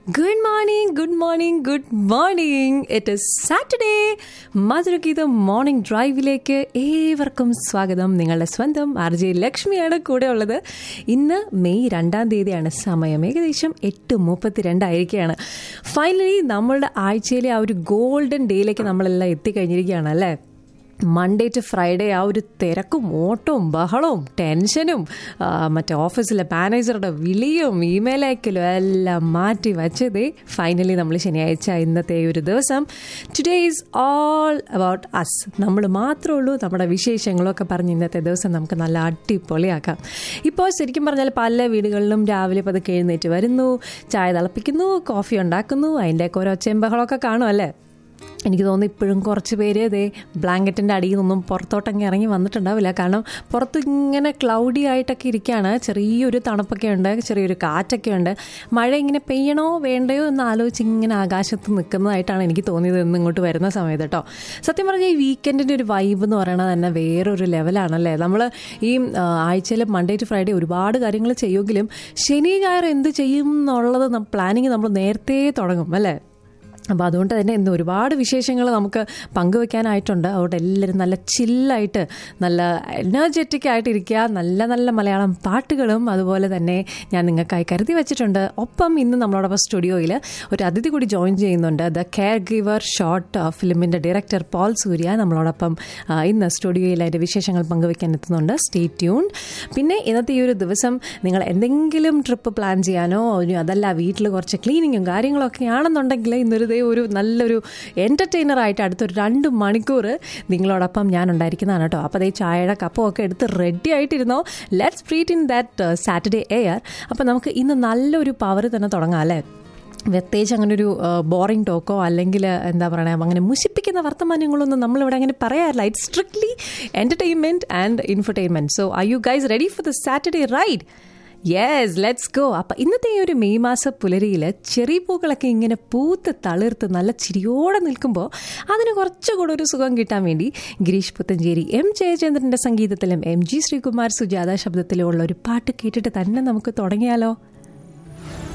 good morning good morning good morning it is Saturday മധുരഗീതം morning ഡ്രൈവിലേക്ക് ഏവർക്കും സ്വാഗതം നിങ്ങളുടെ സ്വന്തം ആർ ജെ ലക്ഷ്മിയാണ് കൂടെ ഉള്ളത് ഇന്ന് മെയ് രണ്ടാം തീയതിയാണ് സമയം ഏകദേശം എട്ട് മുപ്പത്തിരണ്ടായിരിക്കുകയാണ് ഫൈനലി നമ്മളുടെ ആഴ്ചയിലെ ആ ഒരു ഗോൾഡൻ ഡേയിലേക്ക് നമ്മളെല്ലാം എത്തിക്കഴിഞ്ഞിരിക്കുകയാണ് അല്ലേ മൺഡേ ടു ഫ്രൈഡേ ആ ഒരു തിരക്കും ഓട്ടവും ബഹളവും ടെൻഷനും ആ, മറ്റേ ഓഫീസിലെ മാനേജറുടെ വിളിയും ഇമെയിൽ അയക്കലും എല്ലാം മാറ്റി വച്ചതേ ഫൈനലി നമ്മൾ ശനിയാഴ്ച ഇന്നത്തെ ഒരു ദിവസം today is all about us നമ്മൾ മാത്രമേ ഉള്ളൂ നമ്മുടെ വിശേഷങ്ങളൊക്കെ പറഞ്ഞ് ഇന്നത്തെ ദിവസം നമുക്ക് നല്ല അടിപൊളിയാക്കാം ഇപ്പോൾ ശരിക്കും പറഞ്ഞാൽ പല വീടുകളിലും രാവിലെ പതുക്കെ എഴുന്നേറ്റ് വരുന്നു ചായ തിളപ്പിക്കുന്നു കോഫി ഉണ്ടാക്കുന്നു അതിൻ്റെയൊക്കെ ഓരോ ചെമ്പകളൊക്കെ കാണും അല്ലേ എനിക്ക് തോന്നുന്നു ഇപ്പോഴും കുറച്ച് പേര് ഇതേ ബ്ലാങ്കറ്റിൻ്റെ അടിയിൽ നിന്നും പുറത്തോട്ടങ്ങ് ഇറങ്ങി വന്നിട്ടുണ്ടാവില്ല കാരണം പുറത്ത് ഇങ്ങനെ ക്ലൗഡി ആയിട്ടൊക്കെ ഇരിക്കുകയാണ് ചെറിയൊരു തണുപ്പൊക്കെ ഉണ്ട് ചെറിയൊരു കാറ്റൊക്കെ ഉണ്ട് മഴ ഇങ്ങനെ പെയ്യണോ വേണ്ടയോ എന്ന് ആലോചിച്ച് ഇങ്ങനെ ആകാശത്ത് നിൽക്കുന്നതായിട്ടാണ് എനിക്ക് തോന്നിയത് ഇന്ന് ഇങ്ങോട്ട് വരുന്ന സമയത്ത് കേട്ടോ സത്യം പറഞ്ഞാൽ ഈ വീക്കെൻഡിൻ്റെ ഒരു വൈബ് എന്ന് പറയുന്നത് തന്നെ വേറൊരു ലെവലാണല്ലേ നമ്മൾ ഈ ആഴ്ചയിൽ മൺഡേ ടു ഫ്രൈഡേ ഒരുപാട് കാര്യങ്ങൾ ചെയ്യുമെങ്കിലും ശനി ഞായർ എന്ത് ചെയ്യും എന്നുള്ളത് പ്ലാനിങ് നമ്മൾ നേരത്തെ തുടങ്ങും അല്ലേ അപ്പോൾ അതുകൊണ്ട് തന്നെ ഇന്ന് ഒരുപാട് വിശേഷങ്ങൾ നമുക്ക് പങ്കുവെക്കാനായിട്ടുണ്ട് അതുകൊണ്ട് എല്ലാവരും നല്ല ചില്ലായിട്ട് നല്ല എനർജറ്റിക് ആയിട്ട് ഇരിക്കുക നല്ല നല്ല മലയാളം പാട്ടുകളും അതുപോലെ തന്നെ ഞാൻ നിങ്ങൾക്കായി കരുതി വെച്ചിട്ടുണ്ട് ഒപ്പം ഇന്ന് നമ്മളോടൊപ്പം സ്റ്റുഡിയോയിൽ ഒരു അതിഥി കൂടി ജോയിൻ ചെയ്യുന്നുണ്ട് ദ കെയർ ഗിവർ ഷോർട്ട് ഫിലിമിൻ്റെ ഡയറക്ടർ പോൾ സൂര്യ നമ്മളോടൊപ്പം ആ, ഇന്ന് സ്റ്റുഡിയോയിൽ അതിൻ്റെ വിശേഷങ്ങൾ പങ്കുവെക്കാൻ എത്തുന്നുണ്ട് സ്റ്റേ ട്യൂൺ പിന്നെ ഇന്നത്തെ ഈ ഒരു ദിവസം നിങ്ങൾ എന്തെങ്കിലും ട്രിപ്പ് പ്ലാൻ ചെയ്യാനോ ഇനി അതല്ല വീട്ടിൽ കുറച്ച് ക്ലീനിങ്ങും കാര്യങ്ങളൊക്കെ ആണെന്നുണ്ടെങ്കിൽ ഇന്നൊരു ദേ ഒരു നല്ലൊരു എൻ്റർടൈനർ ആയിട്ട് അടുത്തൊരു രണ്ട് മണിക്കൂർ നിങ്ങളോടൊപ്പം ഞാൻ ഉണ്ടായിരിക്കുന്നതാണ് കേട്ടോ അപ്പോൾ അതേ ചായയുടെ കപ്പും ഒക്കെ എടുത്ത് റെഡി ആയിട്ടിരുന്നോ let's breathe in that Saturday air അപ്പോൾ നമുക്ക് ഇന്ന് നല്ലൊരു പവർ തന്നെ തുടങ്ങാം അല്ലേ പ്രത്യേകിച്ച് അങ്ങനെ ഒരു ബോറിംഗ് ടോക്കോ അല്ലെങ്കിൽ എന്താ പറയുക അങ്ങനെ മുഷിപ്പിക്കുന്ന വർത്തമാനങ്ങളൊന്നും നമ്മളിവിടെ അങ്ങനെ പറയാറില്ല it strictly entertainment and infotainment so I you guys ready for the Saturday ride yes let's go അപ്പം ഇന്നത്തെ ഈ ഒരു മെയ് മാസ പുലരിയിൽ ചെറിയ പൂക്കളൊക്കെ ഇങ്ങനെ പൂത്ത് തളിർത്ത് നല്ല ചിരിയോടെ നിൽക്കുമ്പോൾ അതിന് കുറച്ചുകൂടെ ഒരു സുഖം കിട്ടാൻ വേണ്ടി ഗിരീഷ് പുത്തഞ്ചേരി എം ജയചന്ദ്രൻ്റെ സംഗീതത്തിലും എം ജി ശ്രീകുമാർ സുജാത ശബ്ദത്തിലും ഉള്ള ഒരു പാട്ട് കേട്ടിട്ട് തന്നെ നമുക്ക് തുടങ്ങിയാലോ